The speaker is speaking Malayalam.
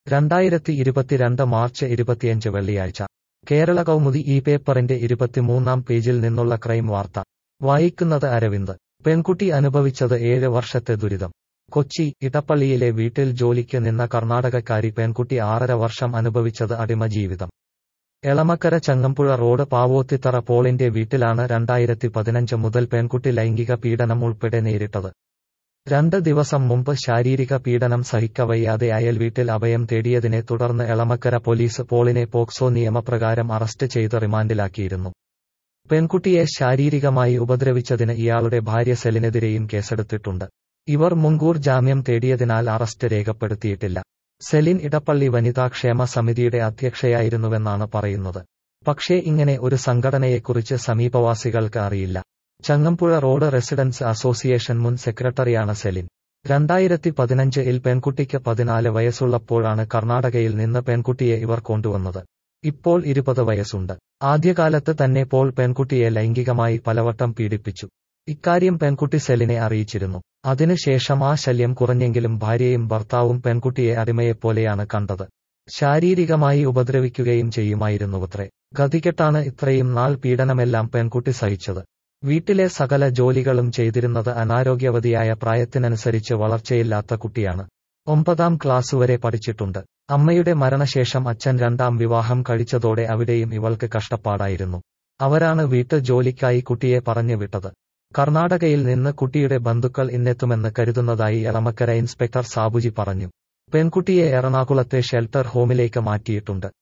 രണ്ടായിരത്തി ഇരുപത്തിരണ്ട് മാർച്ച് ഇരുപത്തിയഞ്ച് വെള്ളിയാഴ്ച കേരള കൗമുദി ഈ പേപ്പറിന്റെ ഇരുപത്തിമൂന്നാം പേജിൽ നിന്നുള്ള ക്രൈം വാർത്ത വായിക്കുന്നത് അരവിന്ദ് പെൺകുട്ടി അനുഭവിച്ചത് ഏഴ് വർഷത്തെ ദുരിതം കൊച്ചി ഇടപ്പള്ളിയിലെ വീട്ടിൽ ജോലിക്ക് നിന്ന കർണാടകക്കാരി പെൺകുട്ടി ആറര വർഷം അനുഭവിച്ചത് അടിമ ജീവിതം എളമക്കര ചങ്ങമ്പുഴ റോഡ് പാവോത്തിത്തറ പോളിന്റെ വീട്ടിലാണ് രണ്ടായിരത്തി പതിനഞ്ച് മുതൽ പെൺകുട്ടി ലൈംഗിക പീഡനം ഉൾപ്പെടെ നേരിട്ടത് രണ്ട് ദിവസം മുമ്പ് ശാരീരിക പീഡനം സഹിക്കവയ്യാതെ അയൽ വീട്ടിൽ അഭയം തേടിയതിനെ തുടർന്ന് എളമക്കര പോലീസ് പോളിനെ പോക്സോ നിയമപ്രകാരം അറസ്റ്റ് ചെയ്ത് റിമാൻഡിലാക്കിയിരുന്നു പെൺകുട്ടിയെ ശാരീരികമായി ഉപദ്രവിച്ചതിന് ഇയാളുടെ ഭാര്യ സെലിനെതിരെയും കേസെടുത്തിട്ടുണ്ട് ഇവർ മുൻകൂർ ജാമ്യം തേടിയതിനാൽ അറസ്റ്റ് രേഖപ്പെടുത്തിയിട്ടില്ല സെലിൻ ഇടപ്പള്ളി വനിതാക്ഷേമ സമിതിയുടെ അധ്യക്ഷയായിരുന്നുവെന്നാണ് പറയുന്നത് പക്ഷേ ഇങ്ങനെ ഒരു സംഘടനയെക്കുറിച്ച് സമീപവാസികൾക്ക് അറിയില്ല ചങ്ങമ്പുഴ റോഡ് റെസിഡൻസ് അസോസിയേഷൻ മുൻ സെക്രട്ടറിയാണ് സെലിൻ രണ്ടായിരത്തി പതിനഞ്ചിൽ പെൺകുട്ടിക്ക് പതിനാല് വയസ്സുള്ളപ്പോഴാണ് കർണാടകയിൽ നിന്ന് പെൺകുട്ടിയെ ഇവർ കൊണ്ടുവന്നത് ഇപ്പോൾ ഇരുപത് വയസ്സുണ്ട് ആദ്യകാലത്ത് തന്നെ പോൾ പെൺകുട്ടിയെ ലൈംഗികമായി പലവട്ടം പീഡിപ്പിച്ചു ഇക്കാര്യം പെൺകുട്ടി സെലിനെ അറിയിച്ചിരുന്നു അതിനുശേഷം ആ ശല്യം കുറഞ്ഞെങ്കിലും ഭാര്യയും ഭർത്താവും പെൺകുട്ടിയെ അടിമയെപ്പോലെയാണ് കണ്ടത് ശാരീരികമായി ഉപദ്രവിക്കുകയും ചെയ്യുമായിരുന്നുവത്രേ ഗതികെട്ടാണ് ഇത്രയും നാൾ പീഡനമെല്ലാം പെൺകുട്ടി സഹിച്ചത് വീട്ടിലെ സകല ജോലികളും ചെയ്തിരുന്നത് അനാരോഗ്യവതിയായ പ്രായത്തിനനുസരിച്ച് വളർച്ചയില്ലാത്ത കുട്ടിയാണ് ഒമ്പതാം ക്ലാസ് വരെ പഠിച്ചിട്ടുണ്ട് അമ്മയുടെ മരണശേഷം അച്ഛൻ രണ്ടാം വിവാഹം കഴിച്ചതോടെ അവിടെയും ഇവൾക്ക് കഷ്ടപ്പാടായിരുന്നു അവരാണ് വീട്ടു ജോലിക്കായി കുട്ടിയെ പറഞ്ഞു വിട്ടത് കർണാടകയിൽ നിന്ന് കുട്ടിയുടെ ബന്ധുക്കൾ ഇന്നെത്തുമെന്ന് കരുതുന്നതായി എളമക്കര ഇൻസ്പെക്ടർ സാബുജി പറഞ്ഞു പെൺകുട്ടിയെ എറണാകുളത്തെ ഷെൽട്ടർ ഹോമിലേക്ക് മാറ്റിയിട്ടുണ്ട്